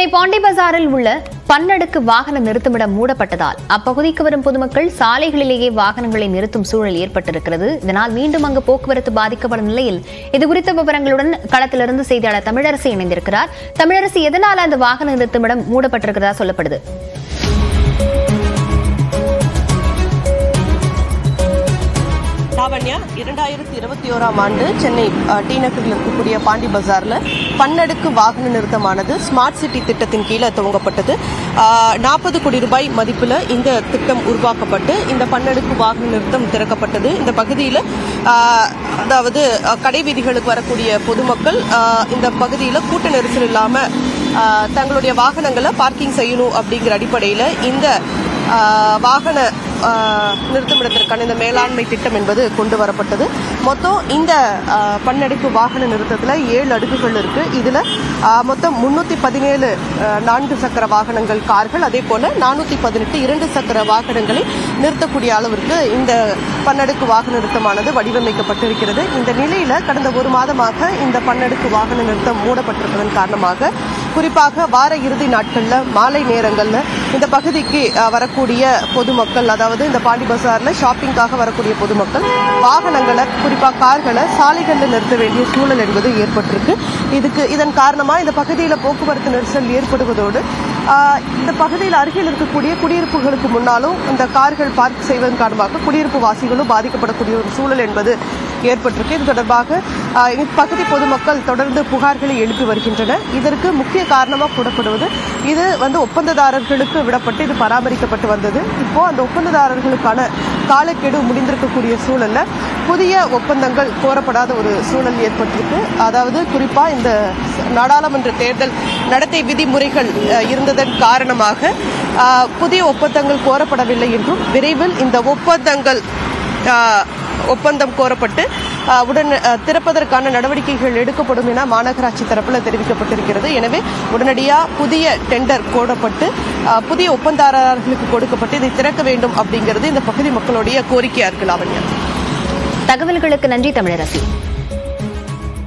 சென்னை பாண்டி பஜாரில் உள்ள பன்னடுக்கு வாகன நிறுத்துமிடம் மூடப்பட்டதால் அப்பகுதிக்கு வரும் பொதுமக்கள் சாலைகளிலேயே வாகனங்களை நிறுத்தும் சூழல் ஏற்பட்டிருக்கிறது இதனால் மீண்டும் அங்கு போக்குவரத்து பாதிக்கப்படும் நிலையில் இதுகுறித்த விவரங்களுடன் களத்திலிருந்து செய்தியாளர் தமிழரசி இணைந்திருக்கிறார் தமிழரசி எதனால் அந்த வாகன நிறுத்துமிடம் மூடப்பட்டிருக்கிறதா சொல்லப்படுது லாவண்யா இரண்டாயிரத்தி இருபத்தி ஓராம் ஆண்டு சென்னை அஹ், டி நகரில் இருக்கக்கூடிய பாண்டி பஜார்ல பன்னடுக்கு வாகன நிறுத்தமானது ஸ்மார்ட் சிட்டி திட்டத்தின் கீழே துவங்கப்பட்டது நாற்பது கோடி ரூபாய் மதிப்புல இந்த திட்டம் உருவாக்கப்பட்டு இந்த பன்னடுக்கு வாகன நிறுத்தம் திறக்கப்பட்டது இந்த பகுதியில் அதாவது அஹ், கடை வீதிகளுக்கு வரக்கூடிய பொதுமக்கள் அஹ், இந்த பகுதியில் கூட்ட நெரிசல் இல்லாம அஹ், தங்களுடைய வாகனங்களை பார்க்கிங் செய்யணும் அப்படிங்கிற அடிப்படையில் இந்த அஹ், வாகன ஆஹ் நிறுத்துமிடத்திற்கான இந்த மேலாண்மை திட்டம் என்பது கொண்டு வரப்பட்டது மொத்தம் இந்த ஆஹ், பன்னடுக்கு வாகன நிறுத்தத்தில் ஏழு அடுக்குகள் இருக்கு இதுல ஆஹ், மொத்தம் முன்னூத்தி பதினேழு நான்கு சக்கர வாகனங்கள் கார்கள் அதே போல நானூத்தி பதினெட்டு இரண்டு சக்கர வாகனங்களை நிறுத்தக்கூடிய அளவிற்கு இந்த பன்னடுக்கு வாகன நிறுத்தமானது வடிவமைக்கப்பட்டிருக்கிறது இந்த நிலையில கடந்த ஒரு மாதமாக இந்த பன்னடுக்கு வாகன நிறுத்தம் மூடப்பட்டிருப்பதன் காரணமாக குறிப்பாக வார இறுதி நாட்கள்ல மாலை நேரங்கள்ல இந்த பகுதிக்கு அஹ், வரக்கூடிய பொதுமக்கள் அதாவது இந்த பாண்டி பஜார்ல ஷாப்பிங்காக வரக்கூடிய பொதுமக்கள் வாகனங்களை குறிப்பா கார்களை சாலைகளில் நிறுத்த வேண்டிய சூழல் என்பது ஏற்பட்டிருக்கு இதுக்கு இதன் காரணமா இந்த பகுதியில் போக்குவரத்து நெரிசல் ஏற்படுவதோடு ஆஹ், இந்த பகுதியில் அருகில் இருக்கக்கூடிய குடியிருப்புகளுக்கு முன்னாலும் இந்த கார்கள் பார்க் செய்வதன் காரணமாக குடியிருப்பு வாசிகளும் பாதிக்கப்படக்கூடிய ஒரு சூழல் என்பது ஏற்பட்டிருக்கு இது தொடர்பாக ஆஹ், இப்பகுதி பொதுமக்கள் தொடர்ந்து புகார்களை எழுப்பி வருகின்றனர் இதற்கு முக்கிய காரணமாக கூறப்படுவது இது வந்து ஒப்பந்ததாரர்களுக்கு விடப்பட்டு இது பராமரிக்கப்பட்டு வந்தது இப்போ அந்த ஒப்பந்ததாரர்களுக்கான காலக்கெடு முடிந்திருக்கக்கூடிய சூழல்ல புதிய ஒப்பந்தங்கள் கோரப்படாத ஒரு சூழல் ஏற்பட்டிருக்கு அதாவது குறிப்பா இந்த நாடாளுமன்ற தேர்தல் நடத்தை விதிமுறைகள் அஹ், இருந்ததன் காரணமாக அஹ், புதிய ஒப்பந்தங்கள் கோரப்படவில்லை என்றும் விரைவில் இந்த ஒப்பந்தங்கள் அஹ், ஒப்பந்தம் கோரப்பட்டு அஹ், உடன் அஹ், திறப்பதற்கான நடவடிக்கைகள் எடுக்கப்படும் என மாநகராட்சி தரப்பில் தெரிவிக்கப்பட்டிருக்கிறது எனவே உடனடியாக புதிய டெண்டர் கோடப்பட்டு அஹ், புதிய ஒப்பந்ததாரர்களுக்கு கொடுக்கப்பட்டு இதை திறக்க வேண்டும் அப்படிங்கிறது இந்த பகுதி மக்களுடைய கோரிக்கையா இருக்கு லாவண்யா தகவல்களுக்கு நன்றி தமிழரசி